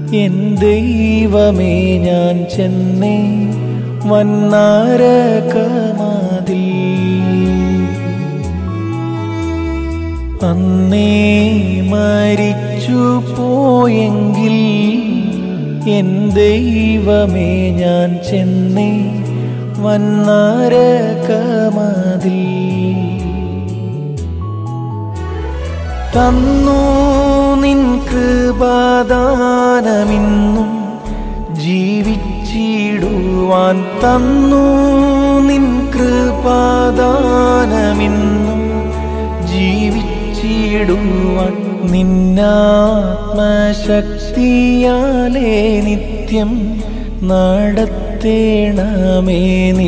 N ദൈവമേ ഞാൻ ചെന്നേ വന്നാരകമാതിൽ അന്നേ മരിച്ചു പോയെങ്കിൽ എൻ ദൈവമേ ഞാൻ ചെന്നേ വന്നാരകമാതിൽ തന്നു നിൻ കൃപാദാനമിന്നും ജീവിച്ചിടുവാൻ തന്നു നിൻ കൃപാദാനമിന്നും ജീവിച്ചിടുവാൻ നിന്നാത്മശക്തിയാലേ നിത്യം നടത്തേണമേ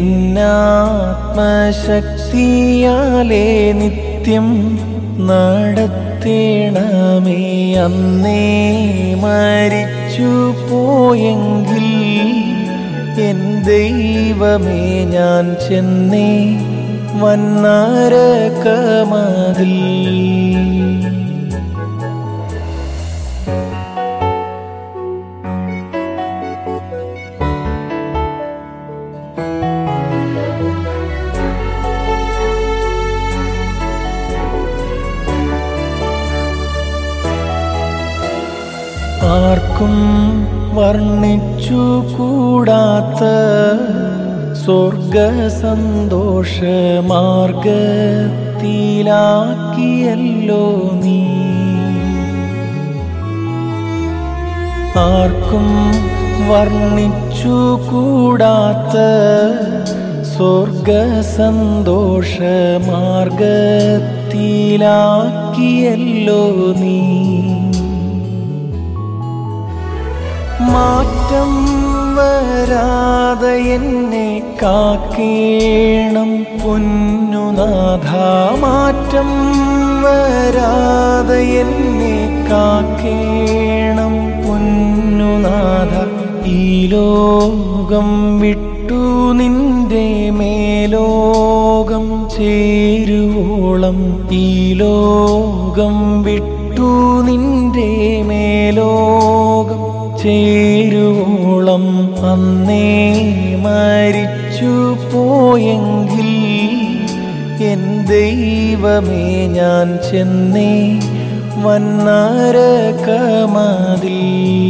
നിന്നാത്മശക്തിയാലേ നിത്യം നടത്തേണമേ അന്നേ മരിച്ചു പോയെങ്കിൽ എൻ ദൈവമേ ഞാൻ ചെന്നേ വന്നാരകമതിൽ ആർക്കും വർണ്ണിച്ചു കൂടാത്ത സ്വർഗ സന്തോഷ മാർഗത്തിലാക്കിയല്ലോ നീ ആർക്കും വർണ്ണിച്ചു കൂടാത്ത സ്വർഗ സന്തോഷ മാർഗത്തിലാക്കിയല്ലോ നീ മാറ്റം വരാതെ എന്നെ കാക്കേണം പൊന്നുനാഥ മാറ്റം വരാതെ എന്നെ കാക്കേണം പൊന്നുനാഥ ഈ ലോകം വിട്ടു നിന്റെ മേലോകം ചേരുവോളം ഈ ലോകം വിട്ടു നിന്റെ മേലോകം ചേരുവോളം അന്നേ മരിച്ചു പോയെങ്കിൽ എൻ ദൈവമേ ഞാൻ ചെന്നേ വന്നാരകമതിൽ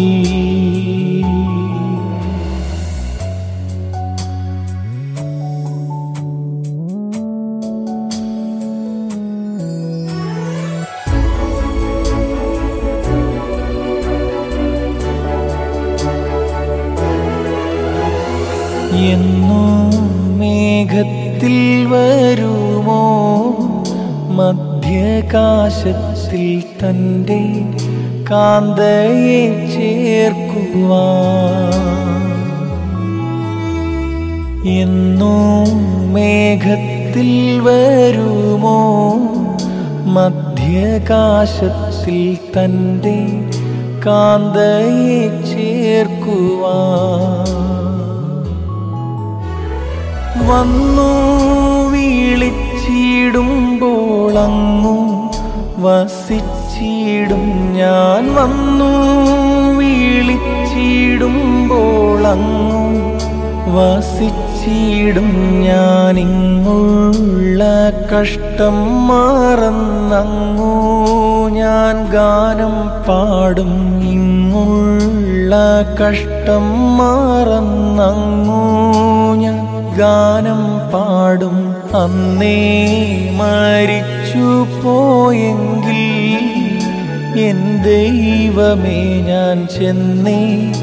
എന്നു മേഘത്തിൽ വരുമോ മധ്യകാശത്തിൽ തൻ്റെ കാന്തയെ ചേർക്കുവാ എന്നു മേഘത്തിൽ വരുമോ മധ്യകാശത്തിൽ തൻ്റെ കാന്തയെ ചേർക്കുവാ വന്നു വീളിച്ചിടുമ്പോൾ അങ്ങു വസിച്ചിടും ഞാൻ വന്നു വീളിച്ചിടുമ്പോൾ അങ്ങു വസിച്ചിടും ഞാനിങ്ങുള്ള കഷ്ടം മറന്നങ്ങു ഞാൻ ഗാനം പാടും ഇങ്ങുള്ള കഷ്ടം മറന്നങ്ങു ഞാൻ ഗാനം പാടും അന്നേ മരിച്ചു പോയെങ്കിൽ എൻ ദൈവമേ ഞാൻ ചെന്നേ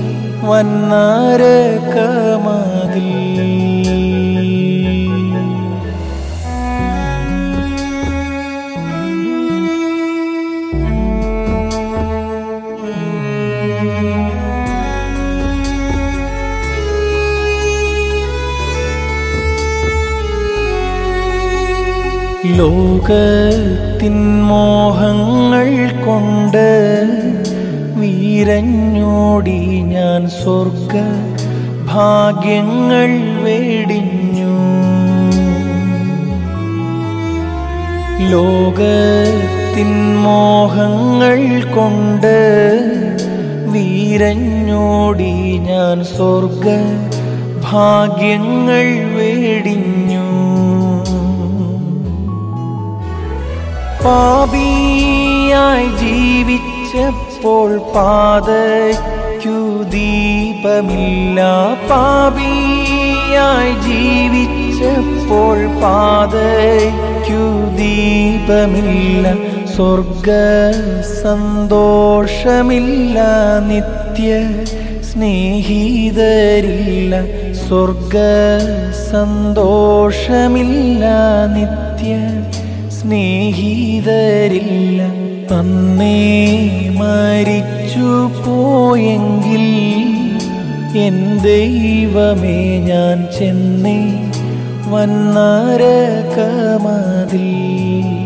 വന്നാരകമതിൽ ലോകത്തിൻ മോഹങ്ങൾ കൊണ്ട് വീരഞ്ഞോടി ഞാൻ സ്വർഗ ഭാഗ്യങ്ങൾ വേടിഞ്ഞു ലോകത്തിൻ മോഹങ്ങൾ കൊണ്ട് വീരഞ്ഞോടി ഞാൻ സ്വർഗ ഭാഗ്യങ്ങൾ വേടിഞ്ഞു പാപിയായി ജീവിച്ചപ്പോൾ പാതയ്ക്കു ദീപമില്ല പാപിയായി ജീവിച്ചപ്പോൾ പാതയ്ക്കു ദീപമില്ല സ്വർഗ സന്തോഷമില്ല നിത്യ സ്നേഹിതരില്ല സ്വർഗ സന്തോഷമില്ല നിത്യ സ്നേഹിതരില്ല അന്നേ മരിച്ചു പോയെങ്കിൽ എൻ ദൈവമേ ഞാൻ ചെന്നേ വന്നരകമതിൽ